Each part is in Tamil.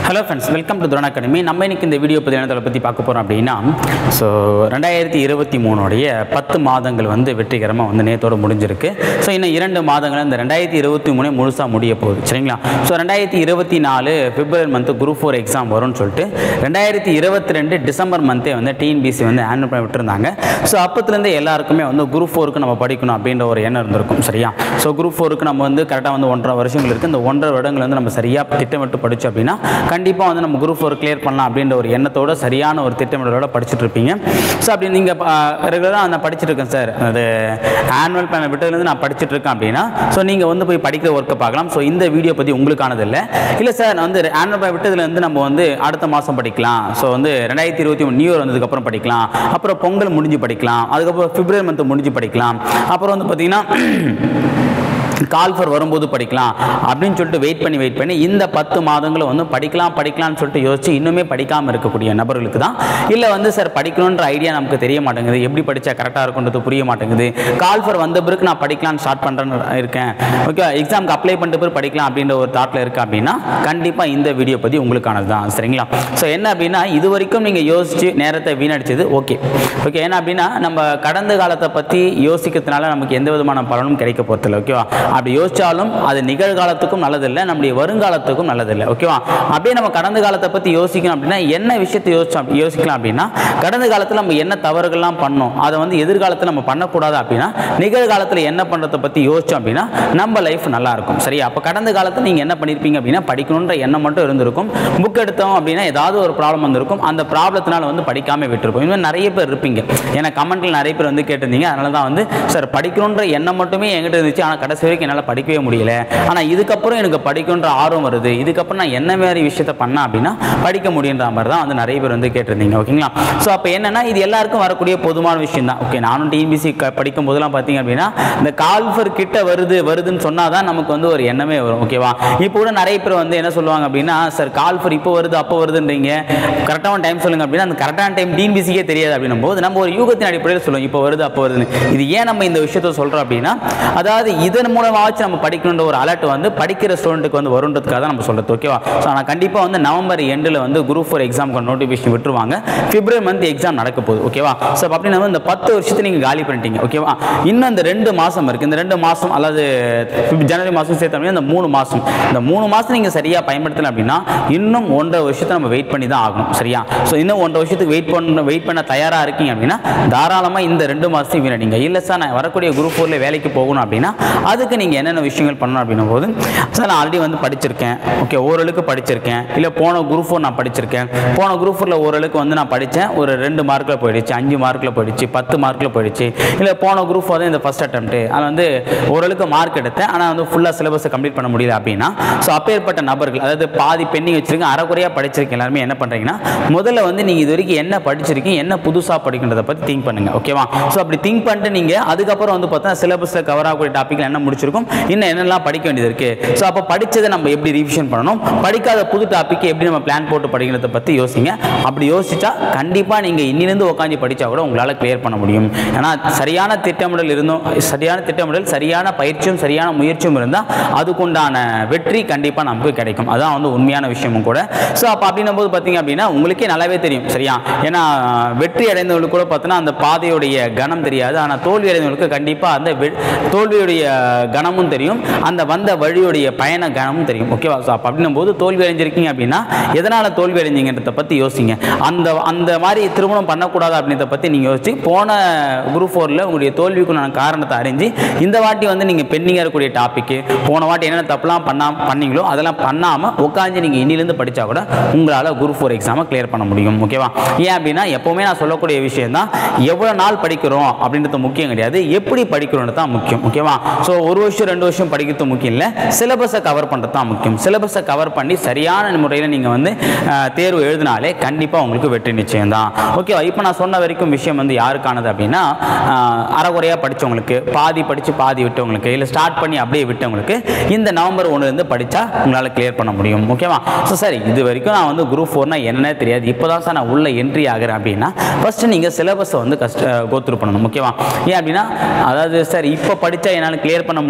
hello friends welcome to Drona academy நம்ம இன்னைக்கு இந்த வீடியோ பற்றி என்ன பற்றி பார்க்க போகிறோம் அப்படின்னா ஸோ ரெண்டாயிரத்தி இருபத்தி மூணுடைய பத்து மாதங்கள் வந்து வெற்றிகரமாக வந்து நேத்தோட முடிஞ்சிருக்கு ஸோ இன்னும் இரண்டு மாதங்கள் இந்த ரெண்டாயிரத்தி இருபத்தி மூணே முழுசாக முடிய போகுது சரிங்களா ஸோ ரெண்டாயிரத்தி இருபத்தி நாலு February month group four exam வரும்னு சொல்லிட்டு ரெண்டாயிரத்தி இருபத்தி ரெண்டு டிசம்பர் மந்த்தே வந்து டிஎன்பிசி வந்து ஆனுவல் பண்ணி விட்டுருந்தாங்க ஸோ அப்பத்துலேருந்து எல்லாருக்குமே வந்து குரூப் ஃபோருக்கு நம்ம படிக்கணும் அப்படின்ற ஒரு எண்ணம் இருந்திருக்கும் சரியா ஸோ குரூப் ஃபோருக்கு நம்ம வந்து கரெக்டாக வந்து ஒன்றரை வருஷங்கள் இருக்குது இந்த ஒன்றரை வருடங்கள் வந்து நம்ம சரியாக திட்டமிட்டு படித்தோம் அப்படின்னா கண்டிப்பாக வந்து நம்ம குரூப் ஃபோர் கிளியர் பண்ணலாம் அப்படின்ற ஒரு எண்ணத்தோட சரியான ஒரு திட்டமிடலோட படிச்சுட்டு இருப்பீங்க ஸோ அப்படி நீங்கள் ரெகுலராக நான் படிச்சுட்டு இருக்கேன் சார் அது ஆனுவல் பிளான் விட்டதுலேருந்து நான் படிச்சுட்டு இருக்கேன் அப்படின்னா ஸோ நீங்கள் வந்து போய் படிக்கிற ஒர்க்கை பார்க்கலாம் ஸோ இந்த வீடியோ பற்றி உங்களுக்கானது இல்லை இல்லை சார் நான் வந்து ஆனுவல் பிளான் விட்டதுலேருந்து நம்ம வந்து அடுத்த மாதம் படிக்கலாம் ஸோ வந்து ரெண்டாயிரத்தி இருபத்தி மூணு நியூ இயர் வந்ததுக்கப்புறம் படிக்கலாம் அப்புறம் பொங்கல் முடிஞ்சு படிக்கலாம் அதுக்கப்புறம் பிப்ரவரி மந்த் முடிஞ்சு படிக்கலாம் அப்புறம் வந்து பார்த்தீங்கன்னா கால்ஃபர் வரும்போது படிக்கலாம் அப்படின்னு சொல்லிட்டு வெயிட் பண்ணி வெயிட் பண்ணி இந்த பத்து மாதங்களும் வந்து படிக்கலாம் படிக்கலாம்னு சொல்லிட்டு யோசிச்சு இன்னுமே படிக்காமல் இருக்கக்கூடிய நபர்களுக்கு தான் இல்லை வந்து சார் படிக்கணுன்ற ஐடியா நமக்கு தெரிய மாட்டேங்குது எப்படி படித்தா கரெக்டாக இருக்குன்றது புரிய மாட்டேங்குது கால்ஃபர் வந்த பிறகு நான் படிக்கலாம்னு ஸ்டார்ட் பண்ணுறேன்னு இருக்கேன் ஓகே எக்ஸாமுக்கு அப்ளை பண்ணிட்டு பிறகு படிக்கலாம் அப்படின்ற ஒரு தாட்டில் இருக்கு அப்படின்னா கண்டிப்பாக இந்த வீடியோ பற்றி உங்களுக்கானது தான் சரிங்களா ஸோ என்ன அப்படின்னா இது வரைக்கும் நீங்கள் யோசிச்சு நேரத்தை வீணடிச்சது ஓகே ஓகே ஏன்னா அப்படின்னா நம்ம கடந்த காலத்தை பற்றி யோசிக்கிறதுனால நமக்கு எந்த விதமான பலனும் கிடைக்க போகிறதில்ல ஓகேவா அப்படி யோசிச்சாலும் அது நிகழ்காலத்துக்கும் நல்லதில்லை நம்முடைய வருங்காலத்துக்கும் நல்லதில்லை ஓகேவா அப்படியே நம்ம கடந்த காலத்தை பற்றி யோசிக்கணும் அப்படின்னா என்ன விஷயத்தை யோசிச்சோம் யோசிக்கலாம் அப்படின்னா கடந்த காலத்தில் நம்ம என்ன தவறுகள்லாம் பண்ணோம் அதை வந்து எதிர்காலத்தில் நம்ம பண்ணக்கூடாது அப்படின்னா நிகழ்காலத்தில் என்ன பண்ணுறதை பற்றி யோசிச்சோம் அப்படின்னா நம்ம லைஃப் நல்லா இருக்கும் சரியா அப்போ கடந்த காலத்தில் நீங்கள் என்ன பண்ணியிருப்பீங்க அப்படின்னா படிக்கணுன்ற எண்ணம் மட்டும் இருந்திருக்கும் புக் எடுத்தோம் அப்படின்னா ஏதாவது ஒரு ப்ராப்ளம் வந்திருக்கும் அந்த ப்ராப்ளத்தினால வந்து படிக்காமல் விட்டுருப்போம் இன்னும் நிறைய பேர் இருப்பீங்க ஏன்னா கமெண்ட்டில் நிறைய பேர் வந்து கேட்டிருந்தீங்க அதனால தான் வந்து சார் படிக்கணுன்ற எண்ணம் மட்டுமே என்கிட்ட இருந்துச்சு ஆனால் கடைசி வரைக்கும் என்னால் படிக்கவே முடியல ஆனால் இதுக்கப்புறம் எனக்கு படிக்கணுன்ற ஆர்வம் வருது இதுக்கப்புறம் நான் என்ன மாதிரி விஷயத்த பண்ணேன் அப்படின்னா படிக்க முடியுன்ற மாதிரி தான் வந்து நிறைய பேர் வந்து கேட்டிருந்தீங்க ஓகேங்களா ஸோ அப்போ என்னன்னா இது எல்லாருக்கும் வரக்கூடிய பொதுவான விஷயம் தான் ஓகே நானும் டிஎன்பிசி படிக்கும் போதெல்லாம் பார்த்தீங்க அப்படின்னா இந்த கால்ஃபர் கிட்ட வருது வருதுன்னு சொன்னால் தான் நமக்கு வந்து ஒரு எண்ணமே வரும் ஓகேவா இப்போ கூட நிறைய பேர் வந்து என்ன சொல்லுவாங்க அப்படின்னா சார் கால்ஃபர் இப்போ வருது அப்போ வருதுன்றீங்க கரெக்டான டைம் சொல்லுங்க அப்படின்னா அந்த கரெக்டான டைம் டிஎன்பிசிக்கே தெரியாது அப்படின்னும் போது நம்ம ஒரு யூகத்தின் அடிப்படையில் சொல்லுவோம் இப்போ வருது அப்போ வருதுன்னு இது ஏன் நம்ம இந்த விஷயத்த சொல்கிறோம் அப்படின்னா அதாவது இதன் மூலமாச்சு நம்ம படிக்கணுன்ற ஒரு அலர்ட் வந்து படிக்கிற ஸ்டூடெண்ட்டுக்கு வந்து வருன்றதுக்காக தான் நம்ம சொல்கிறது ஓகேவா ஸோ ஆனால் கண்டிப்பாக வந்து நவம்பர் எண்டில் வந்து குரூப் ஃபோர் எக்ஸாமுக்கு நோட்டிஃபிகேஷன் விட்டுருவாங்க பிப்ரவரி மந்த் எக்ஸாம் நடக்க போகுது ஓகேவா ஸோ அப்படின்னா வந்து இந்த பத்து வருஷத்தை நீங்கள் காலி பண்ணிட்டீங்க ஓகேவா இன்னும் இந்த ரெண்டு மாதம் இருக்குது இந்த ரெண்டு மாதம் அல்லது ஜனவரி மாதம் சேர்த்தோம்னா இந்த மூணு மாதம் இந்த மூணு மாதம் நீங்கள் சரியாக பயன்படுத்தலை அப்படின்னா இன்னும் ஒன்றரை வருஷத்தை நம்ம வெயிட் பண்ணி தான் ஆகணும் சரியா ஸோ இன்னும் ஒன்றரை வருஷத்துக்கு வெயிட் பண்ண வெயிட் பண்ண தயாராக இருக்கீங்க அப்படின்னா தாராளமாக இந்த ரெண்டு மாதத்தையும் வீணடிங்க இல்லை சார் நான் வரக்கூடிய குரூப் ஃபோரில் வேலைக்கு போகணும் அப்படின்னா அதுக்கு நீங்கள் என்னென்ன விஷயங்கள் பண்ணணும் அப்படின்னும் போது சார் நான் ஆல்ரெடி வந்து படிச்சிருக்கேன் ஓகே ஓரளவுக்கு படிச்சிருக்கேன் இல்லை போன குரூப் ஃபோர் நான் படிச்சிருக்கேன் போன குரூப் ஃபோரில் ஓரளவுக்கு வந்து நான் படித்தேன் ஒரு ரெண்டு மார்க்கில் போயிடுச்சு அஞ்சு மார்க்கில் போயிடுச்சு பத்து மார்க்கில் போயிடுச்சு இல்லை போன குரூப் ஃபோர் தான் இந்த ஃபஸ்ட் அட்டம்ப்ட்டு அதில் வந்து ஓரளவுக்கு மார்க் எடுத்தேன் ஆனால் வந்து ஃபுல்லாக சிலபஸை கம்ப்ளீட் பண்ண முடியல அப்படின்னா ஸோ அப்பேற்பட்ட நபர்கள் அதாவது பாதி பெண்டிங் வச்சிருக்கேன் அரைக்குறையாக படிச்சிருக்கேன் எல்லாருமே என்ன பண்ணுறீங்கன்னா முதல்ல வந்து நீங்கள் இது வரைக்கும் என்ன படிச்சிருக்கீங்க என்ன புதுசாக படிக்கின்றதை பற்றி திங்க் பண்ணுங்க ஓகேவா ஸோ அப்படி திங்க் பண்ணிட்டு நீங்கள் அதுக்கப்புறம் வந்து பார்த்தா சிலபஸில் கவர் ஆகக்கூடிய டாப்பிக்கில் என்ன முடிச்சிருக்கும் இன்னும் என்னெல்லாம் படிக்க வேண்டியது இருக்குது ஸோ அப்போ படித்ததை நம்ம எப்படி ரிவிஷன் பண்ணணும் படிக்காத புது டாப்பிக்கு எப்படி நம்ம பிளான் போட்டு படிக்கிறத பற்றி யோசிங்க அப்படி யோசிச்சா கண்டிப்பாக நீங்கள் இன்னிலேருந்து உட்காந்து படித்தா கூட உங்களால் கிளியர் பண்ண முடியும் ஏன்னா சரியான திட்டமிடல் இருந்தும் சரியான திட்டமிடல் சரியான பயிற்சியும் சரியான முயற்சியும் இருந்தால் அதுக்குண்டான வெற்றி கண்டிப்பாக நமக்கு கிடைக்கும் அதான் வந்து உண்மையான விஷயமும் கூட ஸோ அப்போ அப்படின்னும் போது பார்த்தீங்க அப்படின்னா உங்களுக்கே நல்லாவே தெரியும் சரியா ஏன்னா வெற்றி அடைந்தவங்களுக்கு கூட பார்த்தோன்னா அந்த பாதையுடைய கணம் தெரியாது ஆனால் தோல்வி அடைந்தவங்களுக்கு கண்டிப்பாக அந்த வெ- தோல்வியுடைய கணமும் தெரியும் அந்த வந்த வழியுடைய பயண கணமும் தெரியும் ஓகேவா ஸோ அப்போ அப்படின்னும் போது தோல்வி அடைஞ்சிருக்கீங்க அப்படின்னா எதனால் தோல்வி அடைஞ்சீங்கன்றத பற்றி யோசிங்க அந்த அந்த மாதிரி திருமணம் பண்ணக்கூடாது அப்படின்றத பற்றி நீங்கள் யோசிச்சு போன குரூப் ஃபோரில் உங்களுடைய தோல்விக்குண்டான காரணத்தை அறிஞ்சு இந்த வாட்டி வந்து நீங்கள் பெண்டிங்காக இருக்கக்கூடிய டாப்பிக்கு போன வாட்டி என்னென்ன தப்புலாம் பண்ணா பண்ணீங்களோ அதெல்லாம் பண்ணாமல் உட்காந்து நீங்கள் இன்னிலேருந்து படித்தா கூட உங்களால் குரூப் ஃபோர் எக்ஸாமை கிளியர் பண்ண முடியும் ஓகேவா ஏன் அப்படின்னா எப்போவுமே நான் சொல்லக்கூடிய விஷயம் தான் எவ்வளோ நாள் படிக்கிறோம் அப்படின்றது முக்கியம் கிடையாது எப்படி படிக்கிறோன்றது தான் முக்கியம் ஓகேவா ஸோ ஒரு வருஷம் ரெண்டு வருஷம் படிக்கிறது முக்கியம் இல்லை சிலபஸை கவர் பண்ணுறது தான் முக்கியம் சிலபஸை கவர் பண்ணி சரியான முறையில் நீங்கள் வந்து அஹ், தேர்வு எழுதினாலே கண்டிப்பாக உங்களுக்கு வெற்றி நிச்சயம் தான் ஓகேவா இப்போ நான் சொன்ன வரைக்கும் விஷயம் வந்து யாருக்கானது அப்படின்னா அஹ், அரைகுறையாக படித்தவங்களுக்கு பாதி படித்து பாதி விட்டவங்களுக்கு இல்லை ஸ்டார்ட் பண்ணி அப்படியே விட்டவங்களுக்கு இந்த நவம்பர் ஒன்றுலேருந்து படித்தா உங்களால் கிளியர் பண்ண முடியும் ஓகேவா ஸோ சரி இது வரைக்கும் நான் வந்து குரூப் ஃபோர்னா என்னன்னே தெரியாது இப்போ தான் சார் நான் உள்ள என்ட்ரி ஆகிறேன் அப்படின்னா ஃபஸ்ட்டு நீங்கள் சிலபஸை வந்து கஷ்ட கோத்ரூ பண்ணணும் ஓகேவா ஏன் அப்படின்னா அதாவது சார் இப்போ படித்தா என்னால் கிளியர் பண்ண முடியும்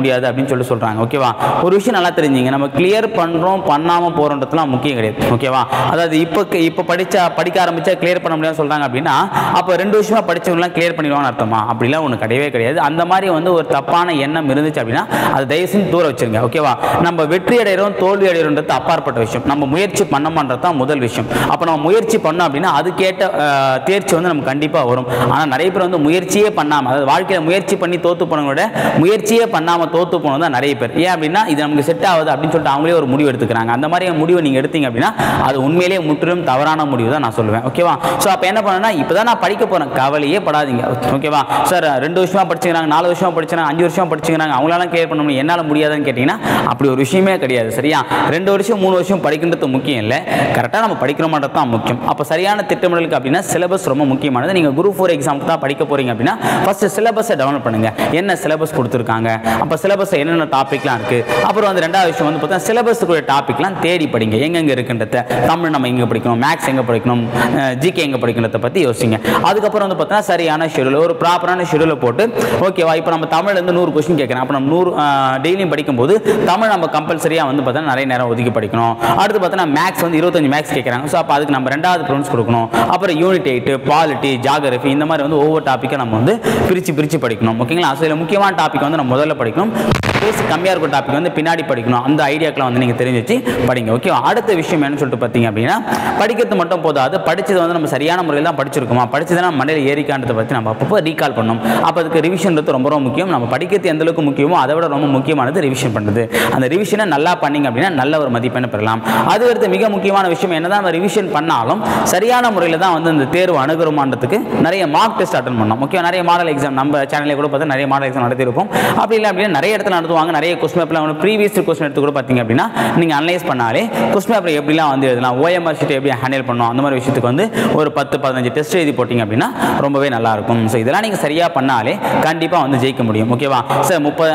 முடியாது அப்படின்னு சொல்லி சொல்கிறாங்க ஓகேவா ஒரு விஷயம் நல்லா தெரிஞ்சுங்க நம்ம கிளியர் பண்ணுறோம் பண்ணாமல் போகிறோன்றதுலாம் முக்கியம் கிடையாது ஓகேவா அதாவது இப்போ இப்போ படிச்சா படிக்க ஆரம்பிச்சா கிளியர் பண்ண முடியாதுன்னு சொல்கிறாங்க அப்படின்னா அப்போ ரெண்டு வருஷமா படிச்சவங்கலாம் கிளியர் பண்ணிடுவான்னு அர்த்தமா அப்படிலாம் ஒன்று கிடையவே கிடையாது அந்த மாதிரி வந்து ஒரு தப்பான எண்ணம் இருந்துச்சு அப்படின்னா அதை தயவு செஞ்சு தூர வச்சிருங்க ஓகேவா நம்ம வெற்றி அடைகிறோம் தோல்வி அடைகிறோன்றது அப்பாற்பட்ட விஷயம் நம்ம முயற்சி பண்ணமான்றது தான் முதல் விஷயம் அப்போ நம்ம முயற்சி பண்ணோம் அப்படின்னா அதுக்கேற்ற அஹ், தேர்ச்சி வந்து நமக்கு கண்டிப்பாக வரும் ஆனால் நிறைய பேர் வந்து முயற்சியே பண்ணாமல் அதாவது வாழ்க்கையில் முயற்சி பண்ணி தோத்து போனவங்களோட முயற்சியே பண்ணாமல் தோத்து போனது தான் நிறைய பேர் ஏன் அப்படின்னா இது நமக்கு செட் ஆகுது அப்படின்னு சொல்லிட்டு அவங்களே ஒரு முடிவு எடுத்துக்கிறாங்க அந்த மாதிரி முடிவை நீங்கள் எடுத்தீங்க அப்படின்னா அது உண்மையிலேயே முற்றிலும் தவறான முடிவு தான் நான் சொல்லுவேன் ஓகேவா ஸோ அப்போ என்ன பண்ணணும்னா இப்போ தான் நான் படிக்க போகிறேன் கவலையே படாதீங்க ஓகேவா சார் ரெண்டு வருஷமா படிச்சுக்கிறாங்க நாலு வருஷமா படிச்சுக்கிறாங்க அஞ்சு வருஷமா படிச்சுக்கிறாங்க அவங்களால கிளியர் பண்ண முடியும் என்னால் முடியாதுன்னு கேட்டிங்கன்னா அப்படி ஒரு விஷயமே கிடையாது சரியா ரெண்டு வருஷம் மூணு வருஷம் படிக்கின்றது முக்கியம் இல்லை கரெக்டாக நம்ம படிக்கிறோமான்றது தான் முக்கியம் அப்போ சரியான திட்டமிடலுக்கு அப்படின்னா சிலபஸ் ரொம்ப முக்கியமானது நீங்கள் குரூப் ஃபோர் எக்ஸாமுக்கு தான் படிக்க போகிறீங்க அப்படின்னா ஃபஸ்ட்டு சிலபஸை டெவலப் பண்ணுங்க என்ன சிலபஸ் கொடுத்துருக்காங்க அப்போ சிலபஸில் என்னென்ன டாபிக்லாம் இருக்குது அப்புறம் வந்து ரெண்டாவது விஷயம் வந்து பார்த்தா சிலபஸுக்குரிய டாபிக்லாம் தேடி படிங்க எங்கெங்கே இருக்குன்றத தமிழ் நம்ம எங்கே படிக்கணும் மேக்ஸ் எங்கே படிக்கணும் ஜிகே எங்கே படிக்கணுன்றத பற்றி யோசிங்க அதுக்கப்புறம் வந்து பார்த்தா சரியான ஷெடியூல் ஒரு ப்ராப்பரான ஷெடியூலை போட்டு ஓகேவா இப்போ நம்ம தமிழ்லேருந்து நூறு கொஸ்டின் கேட்குறேன் அப்போ நம்ம நூறு டெய்லியும் படிக்கும்போது தமிழ் நம்ம கம்பல்சரியாக வந்து பார்த்தா நிறைய நேரம் ஒதுக்கி படிக்கணும் அடுத்து பார்த்தோன்னா மேக்ஸ் வந்து இருபத்தஞ்சு மேக்ஸ் கேட்குறாங்க ஸோ அப்போ அதுக்கு நம்ம ரெண்டாவது ப்ரிஃபரன்ஸ் கொடுக்கணும் அப்புறம் யூனிட் எயிட்டு பாலிட்டி ஜாகிரஃபி இந்த மாதிரி வந்து ஒவ்வொரு டாப்பிக்கை நம்ம வந்து பிரித்து பிரித்து படிக்கணும் ஓகேங்களா ஸோ இதில் முக்கியமான டாபிக் வந்து நம்ம முதல்ல படிக்கணும் பேஸ் கம்மியாக இருக்கும் டாபிக் வந்து பின்னாடி படிக்கணும் அந்த ஐடியாக்கெலாம் வந்து நீங்கள் தெரிஞ்சு வச்சு படிங்க ஓகே அடுத்த விஷயம் என்னன்னு சொல்லிட்டு பார்த்தீங்க அப்படின்னா படிக்கிறது மட்டும் போதாது படித்தது வந்து நம்ம சரியான முறையில் தான் படிச்சிருக்கோமா படிச்சதை நம்ம மண்டையில் ஏறிக்கான்றதை பற்றி நம்ம அப்பப்போ ரீகால் பண்ணணும் அப்போ அதுக்கு ரிவிஷன்றது ரொம்ப ரொம்ப முக்கியம் நம்ம படிக்கிறது எந்த அளவுக்கு முக்கியமோ அதை விட ரொம்ப முக்கியமானது ரிவிஷன் பண்ணுறது அந்த ரிவிஷனை நல்லா பண்ணீங்க அப்படின்னா நல்ல ஒரு மதிப்பெண்ணை பெறலாம் அது அடுத்து மிக முக்கியமான விஷயம் என்னதான் நம்ம ரிவிஷன் பண்ணாலும் சரியான முறையில் தான் வந்து இந்த தேர்வு அணுகுறோமான்றதுக்கு நிறைய மார்க் டெஸ்ட் அட்டன் பண்ணோம் முக்கியம் நிறைய மாடல் எக்ஸாம் நம்ம சேனலில் கூட பார்த்தா நிறைய மாடல் எக்ஸாம் நடத்திருப்போம் அப்படி இல்லை அப்படின்னா நிறைய இடத்துல நடத்துவாங்க நிறைய கொஸ்டின் பேப்பர்லாம் வந்து ப்ரீவியஸ் கொஸ்டின் எடுத்து கூட பார்த்தீங்க அப்படின்னா நீங்கள் அனலைஸ் பண்ணாலே கொஸ்டின் பேப்பர் எப்படிலாம் வந்து எழுதலாம் ஓஎம்ஆர் ஷீட் எப்படி ஹேண்டில் பண்ணணும் அந்த மாதிரி விஷயத்துக்கு வந்து ஒரு பத்து பதினஞ்சு டெஸ்ட் எழுதி போட்டிங்க அப்படின்னா ரொம்பவே நல்லா இருக்கும் ஸோ இதெல்லாம் நீங்கள் சரியாக பண்ணாலே கண்டிப்பாக வந்து ஜெயிக்க முடியும் ஓகேவா சார் முப்பது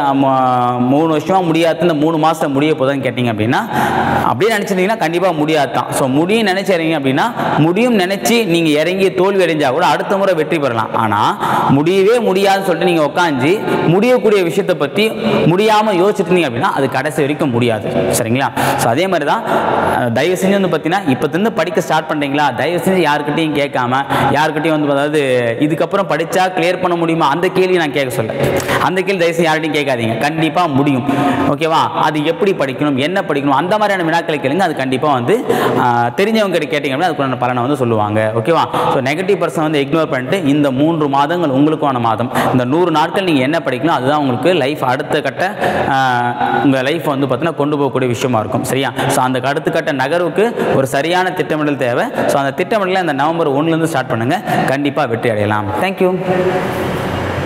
மூணு வருஷமாக முடியாது இந்த மூணு மாதம் முடிய போதான்னு கேட்டிங்க அப்படின்னா அப்படியே நினச்சிருந்தீங்கன்னா கண்டிப்பாக முடியாது தான் ஸோ முடியும் நினைச்சிறீங்க அப்படின்னா முடியும் நினச்சி நீங்கள் இறங்கி தோல்வி அடைஞ்சால் கூட அடுத்த முறை வெற்றி பெறலாம் ஆனால் முடியவே முடியாதுன்னு சொல்லிட்டு நீங்கள் உட்காந்து முடியக்கூடிய விஷயத்தை பற்றி முடியாமல் யோசிச்சிருந்தீங்க அப்படின்னா அது கடைசி வரைக்கும் முடியாது சரிங்களா ஸோ அதே மாதிரி தான் அஹ், தயவு செஞ்சு வந்து பார்த்தீங்கன்னா இப்போத்துலேருந்து படிக்க ஸ்டார்ட் பண்ணுறீங்களா தயவு செஞ்சு யாருக்கிட்டையும் கேட்காம யாருக்கிட்டையும் வந்து அதாவது இதுக்கப்புறம் படித்தா கிளியர் பண்ண முடியுமா அந்த கேள்வி நான் கேட்க சொல்ல அந்த கேள்வி தயவு செஞ்சு யார்கிட்டையும் கேட்காதீங்க கண்டிப்பாக முடியும் ஓகேவா அது எப்படி படிக்கணும் என்ன படிக்கணும் அந்த மாதிரியான வினாக்களை கேளுங்க அது கண்டிப்பாக வந்து ஆஹ், தெரிஞ்சவங்க கிட்ட கேட்டிங்க அப்படின்னா அதுக்குள்ள பலனை வந்து சொல்லுவாங்க ஓகேவா ஸோ நெகட்டிவ் பர்சன் வந்து இக்னோர் பண்ணிட்டு இந்த மூன்று மாதங்கள் உங்களுக்கான மாதம் இந்த நூறு நாட்கள் நீங்கள் என்ன படிக்கணும் அதுதான் உங்களுக்கு லைஃப் அடுத்த கட்ட ஆஹ், உங்கள் லைஃப் வந்து பார்த்தீங்கன்னா கொண்டு போகக்கூடிய விஷயமா இருக்கும் சரியா ஸோ அந்த அடுத்த கட்ட நகர்வுக்கு ஒரு சரியான திட்டமிடல் தேவை ஸோ அந்த திட்டமிடலை இந்த நவம்பர் ஒன்றுலேருந்து ஸ்டார்ட் பண்ணுங்கள் கண்டிப்பாக வெற்றி அடையலாம் தேங்க்யூ